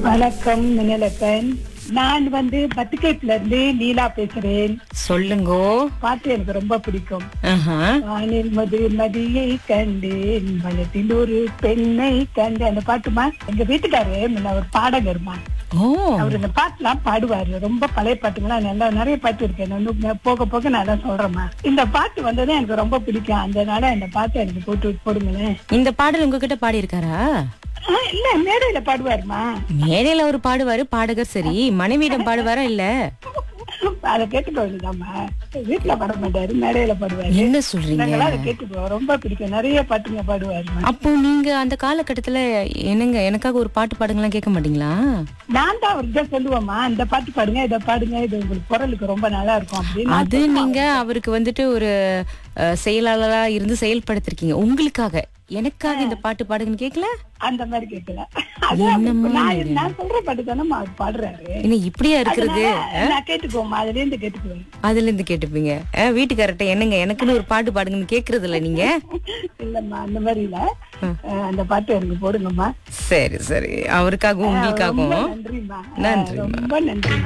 வணக்கம் மினலப்பன் நான் வந்து பத்துக்கேட்ல இருந்து லீலா பேசுறேன் சொல்லுங்கோ பாட்டு எனக்கு ரொம்ப பிடிக்கும் ஆஹா. வானில் மது மதியை கண்டேன் மனத்தில் ஒரு பெண்ணை கண்டேன் அந்த பாட்டுமா எங்க வீட்டுக்காரு முன்ன ஒரு பாடகர்மா ஓ அவர் இந்த பாட்டுலாம் பாடுவாரு ரொம்ப பழைய பாட்டுங்களா நல்லா நிறைய பாட்டு இருக்கு நான் இன்னும் போக போக நான் தான் சொல்றேம்மா இந்த பாட்டு வந்தது எனக்கு ரொம்ப பிடிக்கும் அதனால இந்த பாட்டை எனக்கு போட்டு போடுங்களேன் இந்த பாடல் உங்ககிட்ட பாடி இருக்காரா ஆ, இல்ல மேடையில பாடுவாருமா மேடையில ஒரு பாடுவாரு பாடகர் சரி மனைவியிடம் பாடுவாரா இல்ல அதை கேட்டுக்க வேண்டியதாம்மா வீட்டுல பாட மாட்டாரு மேடையில பாடுவாரு என்ன சொல்றீங்க நாங்களாம் அதை கேட்டுக்குவோம் ரொம்ப பிடிக்கும் நிறைய பாட்டுங்க பாடுவாருமா அப்போ நீங்க அந்த காலகட்டத்துல என்னங்க எனக்காக ஒரு பாட்டு பாடுங்கலாம் கேட்க மாட்டீங்களா நான் தான் அவர்கிட்ட சொல்லுவேம்மா இந்த பாட்டு பாடுங்க இதை பாடுங்க இது உங்களுக்கு குரலுக்கு ரொம்ப நல்லா இருக்கும் அப்படின்னு நான் அது நீங்க அவருக்கு வந்துட்டு ஒரு அஹ், செயலாளரா இருந்து செயல்படுத்திருக்கீங்க உங்களுக்காக எனக்காக இந்த பாட்டு பாடுங்கன்னு கேட்கல அந்த மாதிரி கேட்கல அது என்னம்மா நான் நான் சொல்ற பாட்டு தானே அவர் பாடுறாரு என்ன இப்படியா இருக்கிறது அதனால நான் கேட்டுக்குவோம்மா அதுல இருந்து கேட்டுக்குவேன் அதுல இருந்து கேட்டுப்பீங்க அஹ், வீட்டுக்காரர்ட்ட என்னங்க எனக்குன்னு ஒரு பாட்டு பாடுங்கன்னு கேக்குறது இல்ல நீங்க இல்லம்மா அந்த மாதிரி இல்ல அஹ், அந்த பாட்டு எனக்கு போடுங்கம்மா சரி சரி அவருக்காகவும் ரொம்ப உங்களுக்காகவும் நன்றிம்மா நன்றிம்மா. ரொம்ப நன்றிம்மா